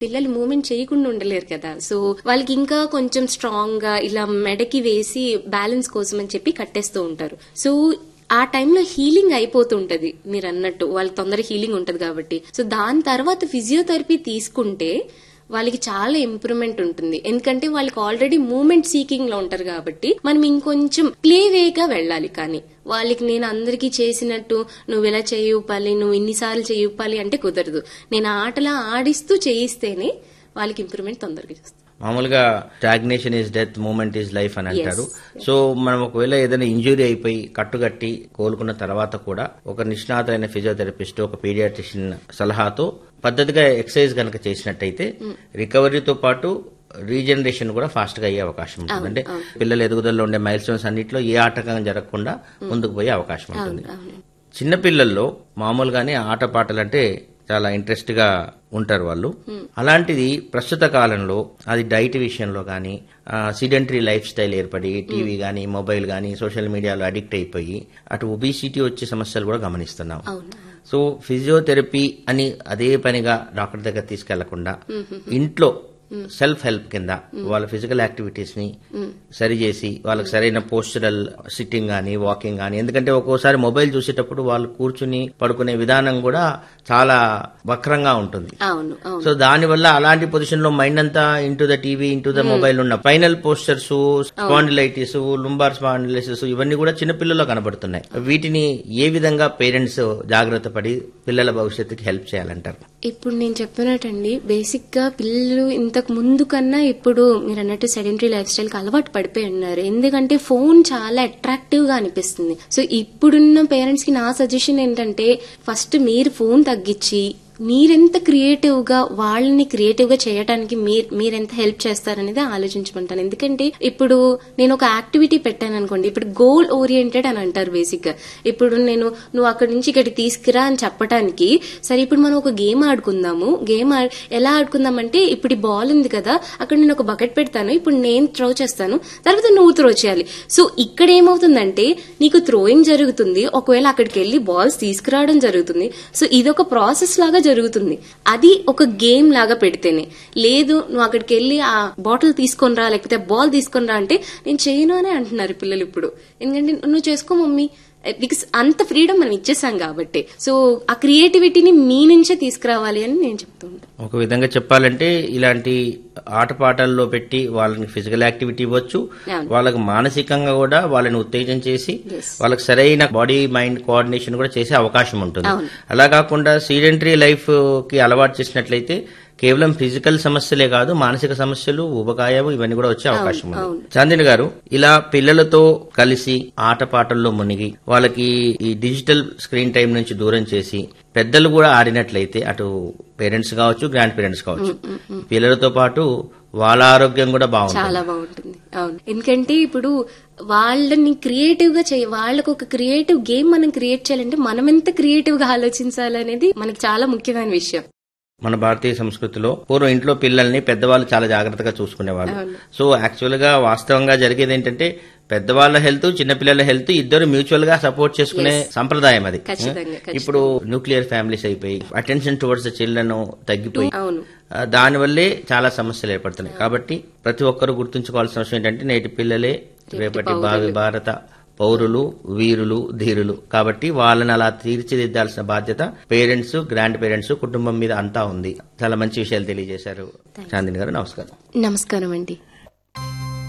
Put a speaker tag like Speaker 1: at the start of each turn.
Speaker 1: పిల్లలు మూమెంట్ చేయకుండా ఉండలేరు కదా సో వాళ్ళకి ఇంకా కొంచెం స్ట్రాంగ్ గా ఇలా మెడకి వేసి బ్యాలెన్స్ కోసం అని చెప్పి కట్టేస్తూ ఉంటారు సో ఆ టైంలో హీలింగ్ అయిపోతుంటది మీరు అన్నట్టు వాళ్ళకి తొందర హీలింగ్ ఉంటది కాబట్టి సో దాని తర్వాత ఫిజియోథెరపీ తీసుకుంటే వాళ్ళకి చాలా ఇంప్రూవ్మెంట్ ఉంటుంది ఎందుకంటే వాళ్ళకి ఆల్రెడీ మూమెంట్ సీకింగ్ లో ఉంటారు కాబట్టి మనం ఇంకొంచెం ప్లే వేగా వెళ్ళాలి కానీ వాళ్ళకి నేను అందరికీ చేసినట్టు నువ్వు ఇలా చేయుపాలి నువ్వు ఇన్నిసార్లు చేయుపాలి అంటే కుదరదు నేను ఆటలా ఆడిస్తూ చేయిస్తేనే వాళ్ళకి ఇంప్రూవ్మెంట్ తొందరగా చూస్తాను
Speaker 2: మామూలుగా stagnation is death movement is life అని అంటారు సో మనం ఒకవేళ ఏదైనా ఇంజురీ అయిపోయి కట్టుగట్టి కోలుకున్న తర్వాత కూడా ఒక నిష్ణాతులైన ఫిజియోథెరపిస్ట్ ఒక పీడియాట్రిషియన్ సలహాతో పద్ధతిగా ఎక్సర్సైజ్ కనుక చేసినట్టయితే రికవరీతో పాటు రీజనరేషన్ కూడా ఫాస్ట్ గా అయ్యే అవకాశం ఉంటుంది అంటే పిల్లల ఎదుగుదలలో ఉండే మైల్ స్టోన్స్ అన్నింటిలో ఏ ఆటంకం జరగకుండా ముందుకు పోయే అవకాశం ఉంటుంది చిన్న పిల్లల్లో మామూలుగానే ఆటపాటలు అంటే చాలా ఇంట్రెస్ట్ గా ఉంటారు వాళ్ళు అలాంటిది ప్రస్తుత కాలంలో అది డైట్ విషయంలో కానీ సిడెంటరీ లైఫ్ స్టైల్ ఏర్పడి టీవీ కానీ మొబైల్ కానీ సోషల్ మీడియాలో అడిక్ట్ అయిపోయి అటు ఒబిసిటీ వచ్చే సమస్యలు కూడా గమనిస్తున్నాం సో ఫిజియోథెరపీ అని అదే పనిగా డాక్టర్ దగ్గర తీసుకెళ్లకుండా ఇంట్లో సెల్ఫ్ హెల్ప్ కింద వాళ్ళ ఫిజికల్ యాక్టివిటీస్ ని సరిచేసి వాళ్ళకి సరైన పోస్చరల్ సిట్టింగ్ గానీ వాకింగ్ గానీ ఎందుకంటే ఒక్కోసారి మొబైల్ చూసేటప్పుడు వాళ్ళు కూర్చుని పడుకునే విధానం కూడా చాలా వక్రంగా ఉంటుంది
Speaker 1: అవును అవును
Speaker 2: సో దాని వల్ల అలాంటి పొజిషన్ లో మైండ్ అంతా into the TV into the mobile ఉన్న final postures spondylitis lumbar spondylosis ఇవన్నీ కూడా చిన్న పిల్లల్లో కనబడుతున్నాయి వీటిని ఏ విధంగా పేరెంట్స్ జాగ్రత్త పడి పిల్లల భవిష్యత్తుకి హెల్ప్ చేయాలంటారు
Speaker 1: ఇప్పుడు నేను చెప్పినట్టండి బేసిక్ గా పిల్లలు ఇంతకు ముందు కన్నా ఇప్పుడు మీరు అన్నట్టు సెడెంటరీ లైఫ్ స్టైల్ కి అలవాటు పడిపోయి ఉన్నారు ఎందుకంటే ఫోన్ చాలా అట్రాక్టివ్ గా అనిపిస్తుంది సో ఇప్పుడున్న పేరెంట్స్ కి నా సజెషన్ ఏంటంటే ఫస్ట్ మీరు ఫోన్ తగ్గించి మీరెంత క్రియేటివ్ గా వాళ్ళని క్రియేటివ్ గా చేయడానికి మీరు మీరెంత హెల్ప్ చేస్తారనేది ఆలోచించమంటాను ఎందుకంటే ఇప్పుడు నేను ఒక యాక్టివిటీ పెట్టాను అనుకోండి ఇప్పుడు గోల్ ఓరియంటెడ్ అని అంటారు బేసిక్ గా ఇప్పుడు నేను నువ్వు అక్కడి నుంచి ఇక్కడికి తీసుకురా అని చెప్పడానికి సరే ఇప్పుడు మనం ఒక గేమ్ ఆడుకుందాము గేమ్ ఆడ్- ఎలా ఆడుకుందామంటే ఇప్పుడు ఈ బాల్ ఉంది కదా అక్కడ నేను ఒక బకెట్ పెడతాను ఇప్పుడు నేను త్రో చేస్తాను తర్వాత నువ్వు త్రో చేయాలి సో ఇక్కడ ఏమవుతుందంటే నీకు థ్రోయింగ్ జరుగుతుంది ఒకవేళ అక్కడికి వెళ్ళి బాల్స్ తీసుకురావడం జరుగుతుంది సో ఇదొక ప్రాసెస్ లాగా జరుగుతుంది అది ఒక గేమ్ లాగా పెడితేనే లేదు నువ్వు అక్కడికి వెళ్ళి ఆ బాటిల్ తీసుకొని రా లేకపోతే బాల్ తీసుకొని రా అంటే నేను చేయను అనే అంటున్నారు పిల్లలు ఇప్పుడు ఎందుకంటే నువ్వు చేసుకో మమ్మీ బికాస్ అంత ఫ్రీడమ్ మనం ఇచ్చేసాం కాబట్టి సో ఆ క్రియేటివిటీని మీ నుంచే తీసుకురావాలి అని నేను చెప్తూ ఉంటాను
Speaker 2: ఒక విధంగా చెప్పాలంటే ఇలాంటి ఆటపాటల్లో పెట్టి వాళ్ళని ఫిజికల్ యాక్టివిటీ ఇవ్వచ్చు
Speaker 1: అవును.
Speaker 2: వాళ్ళకి మానసికంగా కూడా వాళ్ళని ఉత్తేజం చేసి
Speaker 1: Yes.
Speaker 2: వాళ్ళకి సరైన బాడీ మైండ్ కోఆర్డినేషన్ కూడా చేసే అవకాశం ఉంటుంది
Speaker 1: అవును.
Speaker 2: అలా కాకుండా సీడెంటరీ లైఫ్ కి అలవాటు చేసినట్లయితే కేవలం ఫిజికల్ సమస్యలే కాదు మానసిక సమస్యలు ఉపకాయం ఇవన్నీ కూడా వచ్చే అవకాశం ఉంది
Speaker 1: అవును.
Speaker 2: చాందిని గారు ఇలా పిల్లలతో కలిసి ఆటపాటల్లో మునిగి వాళ్ళకి ఈ డిజిటల్ స్క్రీన్ టైం నుంచి దూరం చేసి పెద్దలు కూడా ఆడినట్లయితే అటు పేరెంట్స్ కావచ్చు గ్రాండ్ పేరెంట్స్ కావచ్చు పిల్లలతో పాటు వాళ్ళ ఆరోగ్యం కూడా బాగుంటుంది
Speaker 1: చాలా బాగుంటుంది అవును ఎందుకంటే ఇప్పుడు వాళ్ళని క్రియేటివ్ గా చేయ వాళ్ళకు ఒక క్రియేటివ్ గేమ్ మనం క్రియేట్ చేయాలంటే మనం ఎంత క్రియేటివ్ గా ఆలోచించాలనేది మనకి చాలా ముఖ్యమైన విషయం
Speaker 2: మన భారతీయ సంస్కృతిలో పూర్వం ఇంట్లో పిల్లల్ని పెద్దవాళ్ళు చాలా జాగ్రత్తగా చూసుకునేవాళ్ళు
Speaker 1: అవును.
Speaker 2: సో యాక్చువల్ గా వాస్తవంగా జరిగేది ఏంటంటే పెద్దవాళ్ళ హెల్త్ చిన్నపిల్లల హెల్త్ ఇద్దరు మ్యూచువల్ గా సపోర్ట్ చేసుకునే సంప్రదాయం అది
Speaker 1: ఖచ్చితంగా, ఖచ్చితంగా.
Speaker 2: ఇప్పుడు న్యూక్లియర్ ఫ్యామిలీస్ అయిపోయి అటెన్షన్ టువర్డ్స్ ద చిల్డ్రన్ తగ్గిపోయి
Speaker 1: అవును
Speaker 2: ఆ, దానివల్లే చాలా సమస్యలు ఏర్పడుతున్నాయి కాబట్టి ప్రతి ఒక్కరు గుర్తుంచుకోవాల్సిన అవసరం ఏంటంటే నేటి పిల్లలే రేపటి భావి భారత పౌరులు వీరులు ధీరులు కాబట్టి వాళ్ళని అలా తీర్చిదిద్దాల్సిన బాధ్యత పేరెంట్స్ గ్రాండ్ పేరెంట్స్ కుటుంబం మీద అంతా ఉంది చాలా మంచి విషయాలు తెలియజేశారు చాందిని గారు నమస్కారం
Speaker 1: నమస్కారం అండి